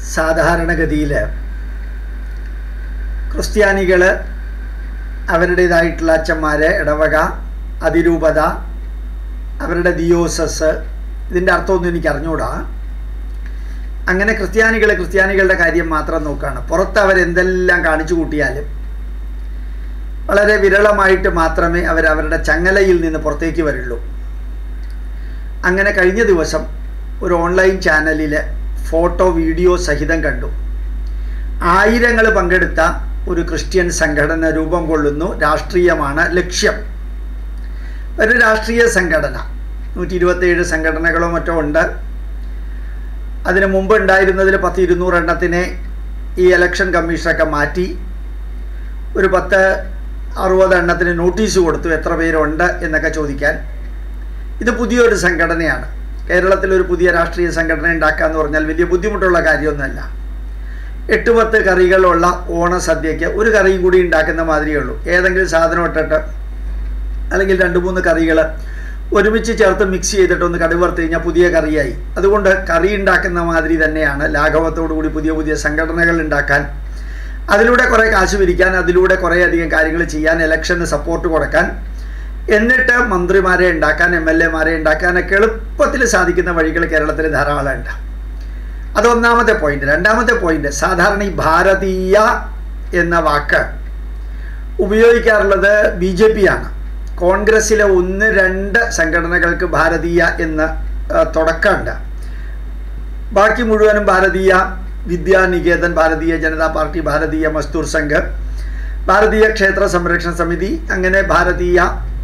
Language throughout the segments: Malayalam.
സാധാരണഗതിയിൽ ക്രിസ്ത്യാനികൾ അവരുടേതായിട്ടുള്ള അച്ഛന്മാർ ഇടവക അതിരൂപത അവരുടെ ദിയോസസ് ഇതിൻ്റെ അർത്ഥമൊന്നും എനിക്ക് അറിഞ്ഞുകൂടാ അങ്ങനെ ക്രിസ്ത്യാനികൾ ക്രിസ്ത്യാനികളുടെ കാര്യം മാത്രം നോക്കുകയാണ് പുറത്ത് അവരെന്തെല്ലാം കാണിച്ചു കൂട്ടിയാലും വളരെ വിരളമായിട്ട് മാത്രമേ അവർ അവരുടെ ചങ്ങലയിൽ നിന്ന് പുറത്തേക്ക് വരുള്ളൂ അങ്ങനെ കഴിഞ്ഞ ദിവസം ഒരു ഓൺലൈൻ ചാനലിൽ ഫോട്ടോ വീഡിയോ സഹിതം കണ്ടു ആയിരങ്ങൾ പങ്കെടുത്ത ഒരു ക്രിസ്ത്യൻ സംഘടന രൂപം കൊള്ളുന്നു രാഷ്ട്രീയമാണ് ലക്ഷ്യം ഒരു രാഷ്ട്രീയ സംഘടന നൂറ്റി ഇരുപത്തേഴ് സംഘടനകളോ മറ്റോ ഉണ്ട് അതിന് മുമ്പ് ഉണ്ടായിരുന്നതിൽ പത്ത് ഇരുന്നൂറ് എണ്ണത്തിനെ ഈ ഇലക്ഷൻ കമ്മീഷനൊക്കെ മാറ്റി ഒരു പത്ത് അറുപത് എണ്ണത്തിന് നോട്ടീസ് കൊടുത്തു എത്ര പേരുണ്ട് എന്നൊക്കെ ചോദിക്കാൻ ഇത് പുതിയൊരു സംഘടനയാണ് കേരളത്തിൽ ഒരു പുതിയ രാഷ്ട്രീയ സംഘടന ഉണ്ടാക്കുക എന്ന് പറഞ്ഞാൽ വലിയ ബുദ്ധിമുട്ടുള്ള കാര്യമൊന്നുമല്ല എട്ട് പത്ത് കറികളുള്ള ഓണസദ്യയ്ക്ക് ഒരു കറിയും കൂടി ഉണ്ടാക്കുന്ന മാതിരിയേ ഉള്ളൂ ഏതെങ്കിലും സാധനം ഇട്ടിട്ട് അല്ലെങ്കിൽ രണ്ട് മൂന്ന് കറികൾ ഒരുമിച്ച് ചേർത്ത് മിക്സ് ചെയ്തിട്ട് ഒന്ന് കടുവറുത്ത് കഴിഞ്ഞാൽ പുതിയ കറിയായി അതുകൊണ്ട് കറി ഉണ്ടാക്കുന്ന മാതിരി തന്നെയാണ് ലാഘവത്തോടു കൂടി പുതിയ പുതിയ സംഘടനകൾ ഉണ്ടാക്കാൻ അതിലൂടെ കുറേ കാശ് പിരിക്കാൻ അതിലൂടെ കുറേ അധികം കാര്യങ്ങൾ ചെയ്യാൻ ഇലക്ഷന് സപ്പോർട്ട് കൊടുക്കാൻ എന്നിട്ട് മന്ത്രിമാരെ ഉണ്ടാക്കാൻ എം എൽ എമാരെ ഉണ്ടാക്കാനൊക്കെ എളുപ്പത്തിൽ സാധിക്കുന്ന വഴികൾ കേരളത്തിൽ ധാരാളമുണ്ട് അതൊന്നാമത്തെ പോയിന്റ് രണ്ടാമത്തെ പോയിന്റ് സാധാരണ ഈ ഭാരതീയ എന്ന വാക്ക് ഉപയോഗിക്കാറുള്ളത് ബി ജെ പി ആണ് കോൺഗ്രസ്സിലെ ഒന്ന് രണ്ട് സംഘടനകൾക്ക് ഭാരതീയ എന്ന് തുടക്കമുണ്ട് ബാക്കി മുഴുവനും ഭാരതീയ വിദ്യാനികേതൻ ഭാരതീയ ജനതാ പാർട്ടി ഭാരതീയ മസ്ദൂർ സംഘ് ഭാരതീയ ക്ഷേത്ര സംരക്ഷണ സമിതി അങ്ങനെ ഭാരതീയ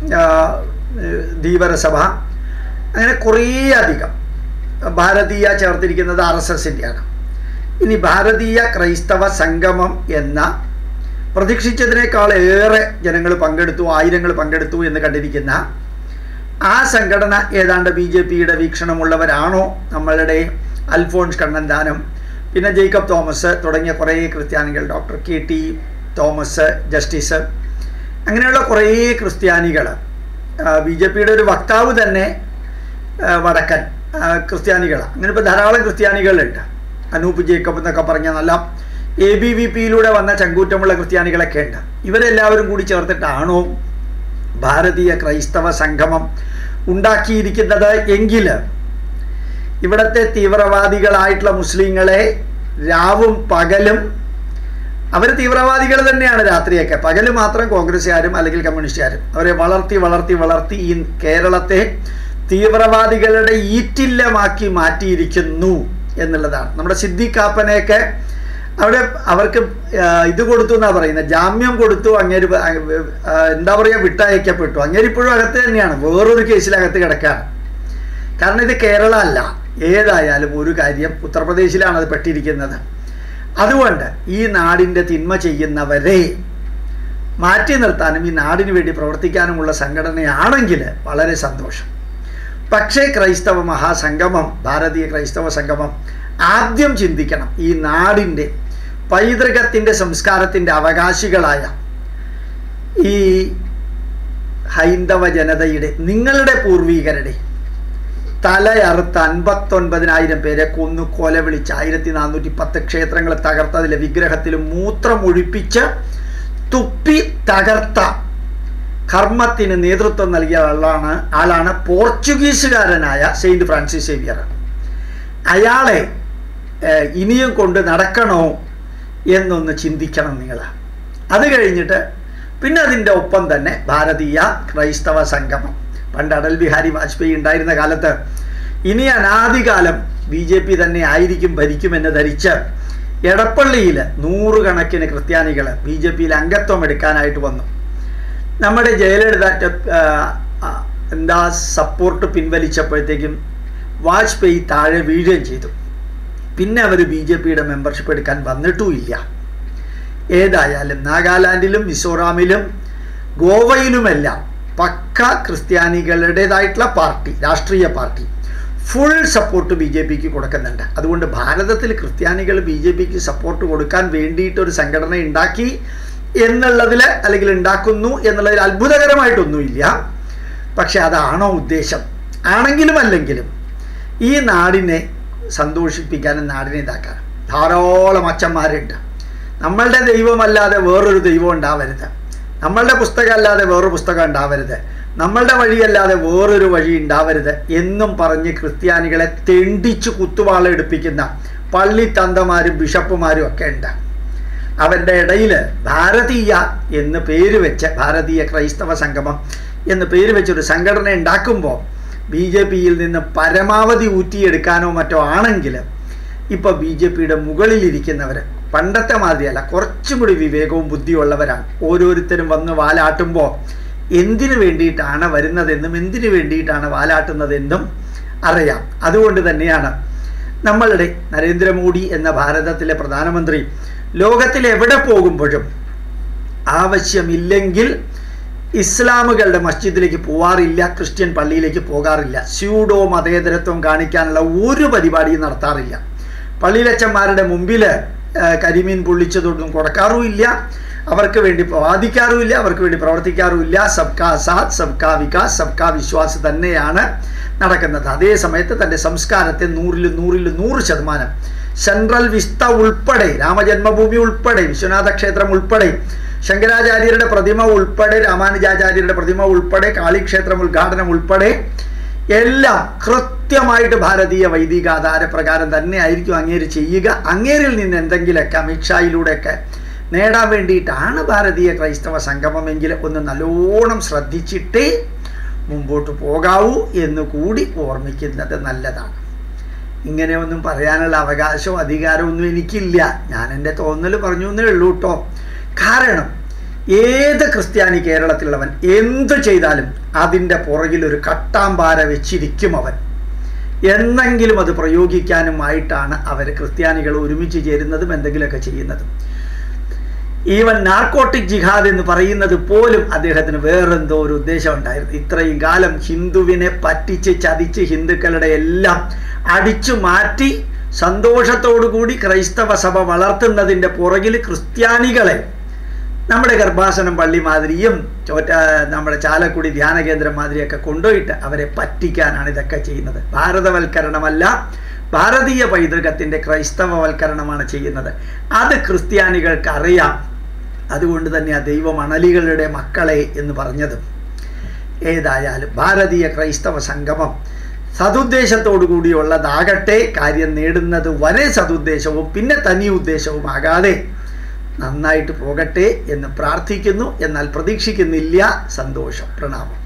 ധീവരസഭ അങ്ങനെ കുറേ അധികം ഭാരതീയ ചേർത്തിരിക്കുന്നത് ആർ എസ് എസിൻ്റെയാണ് ഇനി ഭാരതീയ ക്രൈസ്തവ സംഗമം എന്ന പ്രതീക്ഷിച്ചതിനേക്കാൾ ഏറെ ജനങ്ങൾ പങ്കെടുത്തു ആയിരങ്ങൾ പങ്കെടുത്തു എന്ന് കണ്ടിരിക്കുന്ന ആ സംഘടന ഏതാണ്ട് ബി ജെ പിയുടെ വീക്ഷണമുള്ളവരാണോ നമ്മളുടെ അൽഫോൺസ് കണ്ണന്താനം പിന്നെ ജേക്കബ് തോമസ് തുടങ്ങിയ കുറേ ക്രിസ്ത്യാനികൾ doctor K T Thomas justice അങ്ങനെയുള്ള കുറേ ക്രിസ്ത്യാനികൾ ബി ജെ പിയുടെ ഒരു വക്താവ് തന്നെ വടക്കൻ ക്രിസ്ത്യാനികളാണ് അങ്ങനെ ഇപ്പോൾ ധാരാളം ക്രിസ്ത്യാനികളുണ്ട് അനൂപ് ജേക്കബ് എന്നൊക്കെ പറഞ്ഞ നല്ല എ ബി വി പിയിലൂടെ വന്ന ചങ്കൂറ്റമുള്ള ക്രിസ്ത്യാനികളൊക്കെ ഉണ്ട് ഇവരെല്ലാവരും കൂടി ചേർത്തിട്ടാണോ ഭാരതീയ ക്രൈസ്തവ സംഗമം ഉണ്ടാക്കിയിരിക്കുന്നത് എങ്കിൽ ഇവിടുത്തെ തീവ്രവാദികളായിട്ടുള്ള മുസ്ലിങ്ങളെ രാവും പകലും അവർ തീവ്രവാദികൾ തന്നെയാണ് രാത്രിയൊക്കെ പകല് മാത്രം കോൺഗ്രസ്സുകാരും അല്ലെങ്കിൽ കമ്മ്യൂണിസ്റ്റുകാരും അവരെ വളർത്തി വളർത്തി വളർത്തി ഈ കേരളത്തെ തീവ്രവാദികളുടെ ഈറ്റില്ലമാക്കി മാറ്റിയിരിക്കുന്നു എന്നുള്ളതാണ് നമ്മുടെ സിദ്ദിഖാപ്പനെയൊക്കെ അവിടെ അവർക്ക് ഇത് കൊടുത്തു എന്നാണ് പറയുന്നത് ജാമ്യം കൊടുത്തു അങ്ങേര് എന്താ പറയുക വിട്ടയക്കപ്പെട്ടു അങ്ങേര് ഇപ്പോഴും അകത്ത് തന്നെയാണ് വേറൊരു കേസിലകത്ത് കിടക്കുകയാണ് കാരണം ഇത് കേരള അല്ല ഏതായാലും ഒരു കാര്യം ഉത്തർപ്രദേശിലാണ് അത് പെട്ടിരിക്കുന്നത് അതുകൊണ്ട് ഈ നാടിൻ്റെ തിന്മ ചെയ്യുന്നവരെ മാറ്റി നിർത്താനും ഈ നാടിന് വേണ്ടി പ്രവർത്തിക്കാനുമുള്ള സംഘടനയാണെങ്കിൽ വളരെ സന്തോഷം പക്ഷേ ക്രൈസ്തവ മഹാസംഗമം ഭാരതീയ ക്രൈസ്തവ സംഗമം ആദ്യം ചിന്തിക്കണം ഈ നാടിൻ്റെ പൈതൃകത്തിൻ്റെ സംസ്കാരത്തിൻ്റെ അവകാശികളായ ഈ ഹൈന്ദവ ജനതയുടെ നിങ്ങളുടെ പൂർവീകരുടെ തലയറുത്ത് അൻപത്തൊൻപതിനായിരം പേരെ കൊന്നു കൊല വിളിച്ച് ആയിരത്തി നാനൂറ്റി പത്ത് ക്ഷേത്രങ്ങൾ തകർത്തതിലെ വിഗ്രഹത്തിൽ മൂത്രമൊഴിപ്പിച്ച് തുപ്പി തകർത്ത കർമ്മത്തിന് നേതൃത്വം നൽകിയ ആളാണ് ആളാണ് പോർച്ചുഗീസുകാരനായ സെയിൻറ്റ് ഫ്രാൻസിസ് സേവിയർ അയാളെ ഇനിയും കൊണ്ട് നടക്കണോ എന്നൊന്ന് ചിന്തിക്കണം നിങ്ങൾ അത് കഴിഞ്ഞിട്ട് പിന്നെ അതിൻ്റെ ഒപ്പം തന്നെ ഭാരതീയ ക്രൈസ്തവ സംഗമം പണ്ട് അടൽ ബിഹാരി വാജ്പേയി ഉണ്ടായിരുന്ന കാലത്ത് ഇനി അനാദികാലം ബി ജെ പി തന്നെ ആയിരിക്കും ഭരിക്കുമെന്ന് ധരിച്ച് എടപ്പള്ളിയിൽ നൂറുകണക്കിന് ക്രിസ്ത്യാനികൾ ബി ജെ പിയിൽ അംഗത്വം എടുക്കാനായിട്ട് വന്നു നമ്മുടെ ജയലളിത എന്താ സപ്പോർട്ട് പിൻവലിച്ചപ്പോഴത്തേക്കും വാജ്പേയി താഴെ വീഴുകയും ചെയ്തു പിന്നെ അവർ ബി ജെ പിയുടെ മെമ്പർഷിപ്പ് എടുക്കാൻ വന്നിട്ടുമില്ല ഏതായാലും നാഗാലാൻഡിലും മിസോറാമിലും ഗോവയിലുമെല്ലാം പക്ക ക്രിസ്ത്യാനികളുടേതായിട്ടുള്ള പാർട്ടി രാഷ്ട്രീയ party full support B J പിക്ക് കൊടുക്കുന്നുണ്ട് അതുകൊണ്ട് ഭാരതത്തിൽ ക്രിസ്ത്യാനികൾ ബി ജെ പിക്ക് സപ്പോർട്ട് കൊടുക്കാൻ വേണ്ടിയിട്ട് ഒരു സംഘടന ഉണ്ടാക്കി എന്നുള്ളതിൽ അല്ലെങ്കിൽ ഉണ്ടാക്കുന്നു എന്നുള്ളതിൽ അത്ഭുതകരമായിട്ടൊന്നുമില്ല പക്ഷെ അതാണോ ഉദ്ദേശം ആണെങ്കിലും അല്ലെങ്കിലും ഈ നാടിനെ സന്തോഷിപ്പിക്കാനും നാടിനെ ഇതാക്കാനും ധാരാളം അച്ഛന്മാരുണ്ട് നമ്മളുടെ ദൈവമല്ലാതെ വേറൊരു ദൈവം ഉണ്ടാവരുത് നമ്മളുടെ പുസ്തകമല്ലാതെ വേറൊരു പുസ്തകം ഉണ്ടാവരുത് നമ്മളുടെ വഴിയല്ലാതെ വേറൊരു വഴി ഉണ്ടാവരുത് എന്നും പറഞ്ഞ് ക്രിസ്ത്യാനികളെ തെണ്ടിച്ചു കുത്തുവാളെടുപ്പിക്കുന്ന പള്ളിത്തന്തമാരും ബിഷപ്പുമാരും ഒക്കെ ഉണ്ട് അവരുടെ ഇടയിൽ ഭാരതീയ എന്ന് പേര് വെച്ച് ഭാരതീയ ക്രൈസ്തവ സംഗമം എന്ന് പേര് വെച്ചൊരു സംഘടന ഉണ്ടാക്കുമ്പോൾ ബി ജെ പിയിൽ നിന്ന് പരമാവധി ഊറ്റിയെടുക്കാനോ മറ്റോ ആണെങ്കിൽ ഇപ്പോൾ ബി ജെ പിയുടെ മുകളിലിരിക്കുന്നവർ പണ്ടത്തെ മാതിരിയല്ല കുറച്ചും കൂടി വിവേകവും ബുദ്ധിയുള്ളവരാണ് ഓരോരുത്തരും വന്ന് വാലാട്ടുമ്പോൾ എന്തിനു വേണ്ടിയിട്ടാണ് വരുന്നതെന്നും എന്തിനു വേണ്ടിയിട്ടാണ് വാലാട്ടുന്നതെന്നും അറിയാം അതുകൊണ്ട് തന്നെയാണ് നമ്മളുടെ നരേന്ദ്രമോദി എന്ന ഭാരതത്തിലെ പ്രധാനമന്ത്രി ലോകത്തിൽ എവിടെ പോകുമ്പോഴും ആവശ്യമില്ലെങ്കിൽ ഇസ്ലാമുകളുടെ മസ്ജിദിലേക്ക് പോവാറില്ല ക്രിസ്ത്യൻ പള്ളിയിലേക്ക് പോകാറില്ല സ്യൂഡോ മതേതരത്വം കാണിക്കാനുള്ള ഒരു പരിപാടിയും നടത്താറില്ല പള്ളിയിലച്ചന്മാരുടെ മുമ്പിൽ കരിമീൻ പൊള്ളിച്ചതൊന്നും കൊടുക്കാറുമില്ല അവർക്ക് വേണ്ടി വാദിക്കാറുമില്ല അവർക്ക് വേണ്ടി പ്രവർത്തിക്കാറുമില്ല സബ്കാ സാത്ത് സബ്കാ വികാസ് സബ്കാ വിശ്വാസ് തന്നെയാണ് നടക്കുന്നത് അതേ സമയത്ത് തൻ്റെ സംസ്കാരത്തെ നൂറിൽ നൂറിൽ നൂറ് ശതമാനം സെൻട്രൽ വിസ്ത ഉൾപ്പെടെ രാമജന്മഭൂമി ഉൾപ്പെടെ വിശ്വനാഥ ക്ഷേത്രം ഉൾപ്പെടെ ശങ്കരാചാര്യരുടെ പ്രതിമ ഉൾപ്പെടെ രാമാനുജാചാര്യരുടെ പ്രതിമ ഉൾപ്പെടെ കാളിക്ഷേത്രം ഉദ്ഘാടനം ഉൾപ്പെടെ എല്ലാം കൃത്യമായിട്ട് ഭാരതീയ വൈദികാധാര പ്രകാരം തന്നെ ആയിരിക്കും അങ്ങേര് ചെയ്യുക അങ്ങേരിൽ നിന്ന് എന്തെങ്കിലുമൊക്കെ അമിത്ഷായിലൂടെയൊക്കെ നേടാൻ വേണ്ടിയിട്ടാണ് ഭാരതീയ ക്രൈസ്തവ സംഗമമെങ്കിൽ ഒന്ന് നല്ലോണം ശ്രദ്ധിച്ചിട്ടേ മുമ്പോട്ട് പോകാവൂ എന്ന് കൂടി ഓർമ്മിക്കുന്നത് നല്ലതാണ് ഇങ്ങനെയൊന്നും പറയാനുള്ള അവകാശവും അധികാരമൊന്നും എനിക്കില്ല ഞാൻ എൻ്റെ തോന്നൽ പറഞ്ഞു എന്നേ ഉള്ളൂ കേട്ടോ കാരണം ഏത് ക്രിസ്ത്യാനി കേരളത്തിലുള്ളവൻ എന്തു ചെയ്താലും അതിൻ്റെ പുറകിൽ ഒരു കട്ടാമ്പാര വെച്ചിരിക്കും അവൻ എന്നെങ്കിലും അത് പ്രയോഗിക്കാനുമായിട്ടാണ് അവർ ക്രിസ്ത്യാനികൾ ഒരുമിച്ച് ചേരുന്നതും എന്തെങ്കിലുമൊക്കെ ചെയ്യുന്നതും ഈവൻ നാർക്കോട്ടിക് ജിഹാദ് എന്ന് പറയുന്നത് പോലും അദ്ദേഹത്തിന് വേറെന്തോ ഒരു ഉദ്ദേശം ഉണ്ടായിരുന്നു ഇത്രയും കാലം ഹിന്ദുവിനെ പറ്റിച്ച് ചതിച്ച് ഹിന്ദുക്കളുടെ എല്ലാം അടിച്ചു മാറ്റി സന്തോഷത്തോടു കൂടി ക്രൈസ്തവ സഭ വളർത്തുന്നതിൻ്റെ പുറകിൽ ക്രിസ്ത്യാനികളെ നമ്മുടെ ഗർഭാസനം പള്ളി മാതിരിയും ചോറ്റ നമ്മുടെ ചാലക്കുടി ധ്യാന കേന്ദ്രം മാതിരിയൊക്കെ കൊണ്ടുപോയിട്ട് അവരെ പറ്റിക്കാനാണ് ഇതൊക്കെ ചെയ്യുന്നത് ഭാരതവൽക്കരണമല്ല ഭാരതീയ പൈതൃകത്തിൻ്റെ ക്രൈസ്തവവൽക്കരണമാണ് ചെയ്യുന്നത് അത് ക്രിസ്ത്യാനികൾക്ക് അറിയാം അതുകൊണ്ട് തന്നെ ആ ദൈവം അണലികളുടെ മക്കളെ എന്ന് പറഞ്ഞതും ഏതായാലും ഭാരതീയ ക്രൈസ്തവ സംഗമം സതുദ്ദേശത്തോടു കൂടിയുള്ളതാകട്ടെ കാര്യം നേടുന്നത് വരെ സതുദ്ദേശവും പിന്നെ തനി ഉദ്ദേശവുമാകാതെ നന്നായിട്ട് പോകട്ടെ എന്ന് പ്രാർത്ഥിക്കുന്നു എന്നാൽ പ്രതീക്ഷിക്കുന്നില്ല സന്തോഷം പ്രണാമം